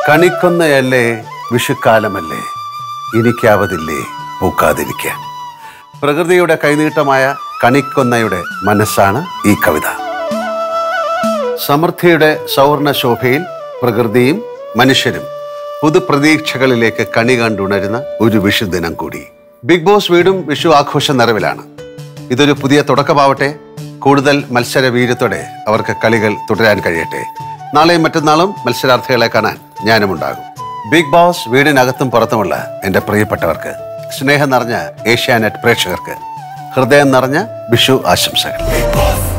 കണിക്കൊന്നയല്ലേ വിഷുക്കാലമല്ലേ എനിക്കാവതില്ലേ പൂക്കാതിരിക്കാൻ പ്രകൃതിയുടെ കൈനീട്ടമായ കണിക്കൊന്നയുടെ മനസ്സാണ് ഈ കവിത സമൃദ്ധിയുടെ സൗവർണ ശോഭയിൽ പ്രകൃതിയും മനുഷ്യരും പുതുപ്രതീക്ഷകളിലേക്ക് കണി കണ്ടുണരുന്ന ഒരു വിഷു ദിനം കൂടി ബിഗ് ബോസ് വീടും വിഷു ആഘോഷ നിറവിലാണ് ഇതൊരു പുതിയ തുടക്കമാവട്ടെ കൂടുതൽ മത്സര വീര്യത്തോടെ അവർക്ക് കളികൾ തുടരാൻ കഴിയട്ടെ നാളെയും മറ്റന്നാളും മത്സരാർത്ഥികളെ കാണാൻ ഞാനും ഉണ്ടാകും ബിഗ് ബോസ് വീടിനകത്തും പുറത്തുമുള്ള എൻ്റെ പ്രിയപ്പെട്ടവർക്ക് സ്നേഹം നിറഞ്ഞ ഏഷ്യാനെറ്റ് പ്രേക്ഷകർക്ക് ഹൃദയം നിറഞ്ഞ വിഷു ആശംസകൾ